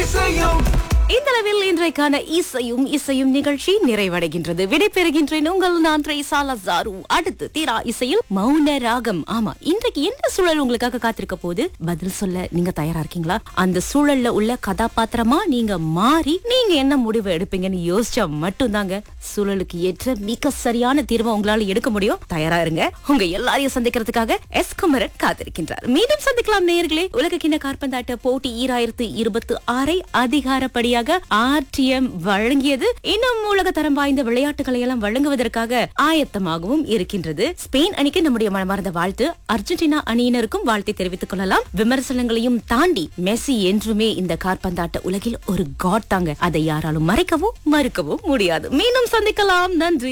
இசையும் இந்த அளவில் இன்றைக்கான இசையும் இசையும் நிகழ்ச்சி நிறைவடைகின்றது விடைபெறுகின்றேன் உங்கள் நான் த்ரேசா லசாரு அடுத்து தீரா இசையில் மௌன ராகம் ஆமா இன்றைக்கு என்ன சூழல் உங்களுக்காக காத்திருக்க போது பதில் சொல்ல நீங்க தயாரா இருக்கீங்களா அந்த சூழல்ல உள்ள கதாபாத்திரமா நீங்க மாறி நீங்க என்ன முடிவு எடுப்பீங்கன்னு யோசிச்சா மட்டும்தாங்க சூழலுக்கு ஏற்ற மிக சரியான தீர்வை உங்களால எடுக்க முடியும் தயாரா இருங்க உங்க எல்லாரையும் சந்திக்கிறதுக்காக எஸ் குமரன் காத்திருக்கின்றார் மீண்டும் சந்திக்கலாம் நேயர்களே உலக கிண்ண கார்பந்தாட்ட போட்டி ஈராயிரத்து இருபத்தி ஆறை அதிகாரப்படியாக ஆர்டிஎம் வழங்கியது இன்னும் உலக தரம் வாய்ந்த விளையாட்டுகளை எல்லாம் வழங்குவதற்காக ஆயத்தமாகவும் இருக்கின்றது ஸ்பெயின் அணிக்கு நம்முடைய மனமார்ந்த வாழ்த்து அர்ஜென்டினா அணியினருக்கும் வாழ்த்தை தெரிவித்துக் கொள்ளலாம் விமர்சனங்களையும் தாண்டி மெஸ்ஸி என்றுமே இந்த கார்பந்தாட்ட உலகில் ஒரு காட் தாங்க அதை யாராலும் மறைக்கவும் மறுக்கவும் முடியாது மீண்டும் சந்திக்கலாம் நன்றி